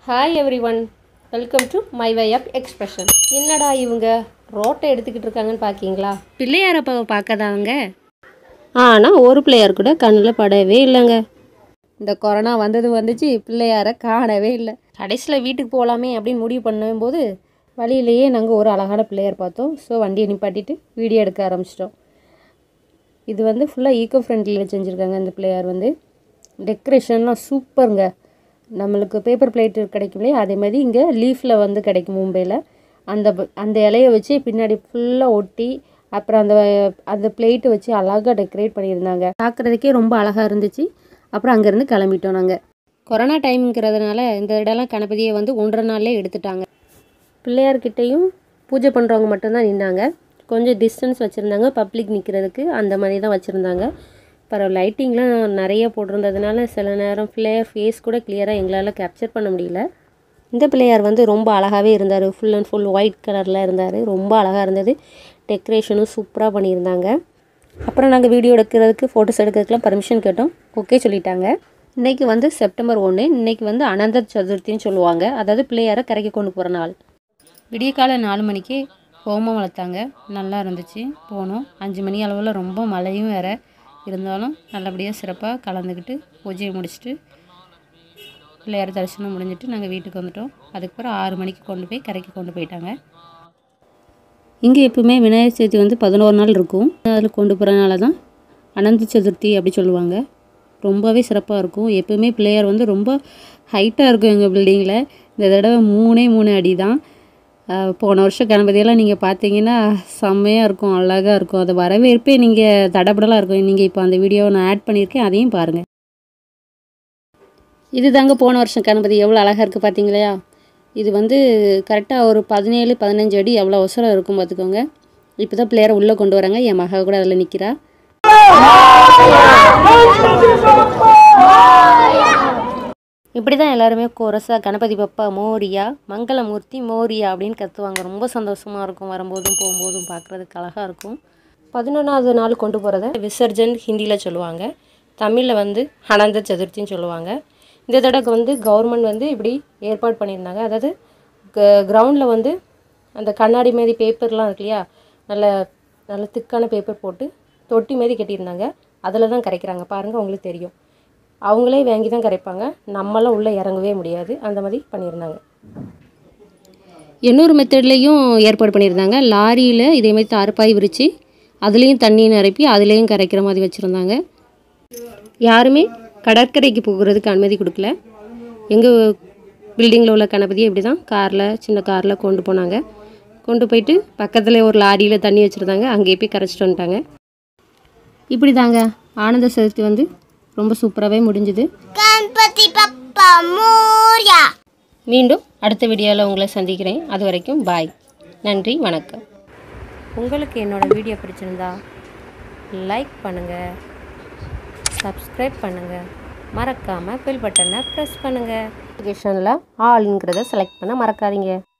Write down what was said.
hi everyone welcome to my way of expression என்னடா இவங்க ரோட்டை எடுத்துக்கிட்டு இருக்காங்கன்னு பார்க்கீங்களா பிள்ளையாரப்பாவை பார்க்கதாங்க ஆனால் ஒரு பிள்ளையார் கூட கண்ணில் படவே இல்லைங்க இந்த கொரோனா வந்தது வந்துச்சு பிள்ளையாரை காணவே இல்லை கடைசியில் வீட்டுக்கு போகலாமே அப்படின்னு முடிவு பண்ணும்போது வழியிலேயே நாங்கள் ஒரு அழகான பிள்ளையார் பார்த்தோம் ஸோ வண்டியை நிப்பாட்டிட்டு வீடியோ எடுக்க ஆரம்பிச்சிட்டோம் இது வந்து ஃபுல்லாக ஈக்கோ ஃப்ரெண்ட்லியில் செஞ்சுருக்காங்க இந்த பிள்ளையார் வந்து டெக்கரேஷன்லாம் சூப்பருங்க நம்மளுக்கு பேப்பர் பிளேட் கிடைக்கும் இல்லையா அதே மாதிரி இங்கே லீஃபில் வந்து கிடைக்கும் மும்பையில் அந்த ப- அந்த இலைய வச்சு பின்னாடி ஃபுல்லாக ஒட்டி அப்புறம் அந்த அந்த பிளேட்டை வச்சு அழகாக டெக்கரேட் பண்ணியிருந்தாங்க பார்க்குறதுக்கே ரொம்ப அழகாக இருந்துச்சு அப்புறம் அங்கேருந்து கிளம்பிட்டோம் நாங்கள் கொரோனா டைம்ங்கிறதுனால இந்த இடம்லாம் கணபதியை வந்து ஒன்றரை நாள்லேயே எடுத்துட்டாங்க பிள்ளையார்கிட்டையும் பூஜை பண்ணுறவங்க மட்டும்தான் நின்னாங்க கொஞ்சம் டிஸ்டன்ஸ் வச்சுருந்தாங்க பப்ளிக் நிற்கிறதுக்கு அந்த மாதிரி தான் வச்சுருந்தாங்க அப்புறம் லைட்டிங்லாம் நிறைய போட்டிருந்ததுனால சில நேரம் பிள்ளையார் ஃபேஸ் கூட கிளியராக எங்களால் கேப்சர் பண்ண முடியல இந்த பிள்ளையார் வந்து ரொம்ப அழகாகவே இருந்தார் ஃபுல் அண்ட் ஃபுல் ஒயிட் கலரில் இருந்தார் ரொம்ப அழகாக இருந்தது டெக்கரேஷனும் சூப்பராக பண்ணியிருந்தாங்க அப்புறம் நாங்கள் வீடியோ எடுக்கிறதுக்கு ஃபோட்டோஸ் எடுக்கிறதுக்குலாம் பர்மிஷன் கேட்டோம் ஓகே சொல்லிட்டாங்க இன்றைக்கி வந்து செப்டம்பர் ஒன்று இன்றைக்கி வந்து அனந்தர் சதுர்த்தின்னு சொல்லுவாங்க அதாவது பிள்ளையாரை கரைக்கு கொண்டு போகிற நாள் விடிய காலை நாலு மணிக்கு ஹோமம் வளர்த்தாங்க நல்லா இருந்துச்சு போனோம் அஞ்சு மணி அளவில் ரொம்ப மழையும் வேற இருந்தாலும் நல்லபடியாக சிறப்பாக கலந்துக்கிட்டு பூஜையை முடிச்சுட்டு பிள்ளையார் தரிசனம் முடிஞ்சிட்டு நாங்கள் வீட்டுக்கு வந்துட்டோம் அதுக்கப்புறம் ஆறு மணிக்கு கொண்டு போய் கரைக்கு கொண்டு போயிட்டாங்க இங்கே எப்பவுமே விநாயகர் சதுர்த்தி வந்து பதினோரு நாள் இருக்கும் அதில் கொண்டு போகிறனால தான் அனந்த சதுர்த்தி அப்படி சொல்லுவாங்க ரொம்பவே சிறப்பாக இருக்கும் எப்பவுமே பிள்ளையார் வந்து ரொம்ப ஹைட்டாக இருக்கும் எங்கள் பில்டிங்கில் இந்த தடவை மூணே மூணு அடி தான் ஆஹ் போன வருஷம் கணபதியெல்லாம் நீங்கள் பார்த்தீங்கன்னா செம்மையாக இருக்கும் அழகாக இருக்கும் அது வரவேற்பே நீங்கள் தடபடலாக இருக்கும் நீங்கள் இப்போ அந்த வீடியோவை நான் ஆட் பண்ணியிருக்கேன் அதையும் பாருங்கள் இது தாங்க போன வருஷம் கணபதி எவ்வளோ அழகாக இருக்குது பார்த்தீங்களா இது வந்து கரெக்டாக ஒரு பதினேழு பதினஞ்சு அடி எவ்வளோ அவசரம் இருக்கும் பார்த்துக்கோங்க இப்போ தான் பிள்ளையாரை உள்ளே கொண்டு வராங்க என் மக கூட அதில் நிற்கிறா இப்படி தான் எல்லாருமே கோரஸாக கணபதி பப்பா மோரியா மங்களமூர்த்தி மோரியா அப்படின்னு கத்துவாங்க ரொம்ப சந்தோஷமாக இருக்கும் வரும்போதும் போகும்போதும் பார்க்குறதுக்கு அழகாக இருக்கும் பதினொன்றாவது நாள் கொண்டு போகிறத விசர்ஜன் ஹிந்தியில் சொல்லுவாங்க தமிழில் வந்து அனந்த சதுர்த்தின்னு சொல்லுவாங்க இந்த தடவை வந்து கவர்மெண்ட் வந்து இப்படி ஏற்பாடு பண்ணியிருந்தாங்க அதாவது கிரவுண்டில் வந்து அந்த கண்ணாடி மாரி பேப்பர்லாம் இருக்கு இல்லையா நல்ல நல்ல திக்கான பேப்பர் போட்டு தொட்டி மாரி கட்டியிருந்தாங்க அதில் தான் கரைக்கிறாங்க பாருங்கள் உங்களுக்கு தெரியும் அவங்களே வாங்கி தான் கரைப்பாங்க நம்மளாம் உள்ளே இறங்கவே முடியாது அந்த மாதிரி பண்ணியிருந்தாங்க இன்னொரு மெத்தட்லேயும் ஏற்பாடு பண்ணியிருந்தாங்க லாரியில் இதே மாதிரி தார்பாய் விரித்து அதுலேயும் தண்ணி நிரப்பி அதுலேயும் கரைக்கிற மாதிரி வச்சுருந்தாங்க யாருமே கடற்கரைக்கு போகிறதுக்கு அனுமதி கொடுக்கல எங்கள் பில்டிங்கில் உள்ள கணபதியை இப்படி தான் காரில் சின்ன காரில் கொண்டு போனாங்க கொண்டு போயிட்டு பக்கத்தில் ஒரு லாரியில் தண்ணி வச்சுருந்தாங்க அங்கேயே போய் கரைச்சிட்டு வந்துட்டாங்க இப்படி தாங்க ஆனந்த சதுர்த்தி வந்து ரொம்ப சூப்பராகவே முடிஞ்சுது गणपति बप्पा मोरया மீண்டும் அடுத்த வீடியோவில் உங்களை சந்திக்கிறேன் அது வரைக்கும் பாய் நன்றி வணக்கம் உங்களுக்கு என்னோட வீடியோ பிடிச்சிருந்தா லைக் பண்ணுங்கள் சப்ஸ்கிரைப் பண்ணுங்கள் மறக்காமல் பெல் பட்டனை ப்ரெஸ் பண்ணுங்கள் நோட்டிஃபிகேஷனில் ஆல்ங்கிறத செலக்ட் பண்ண மறக்காதீங்க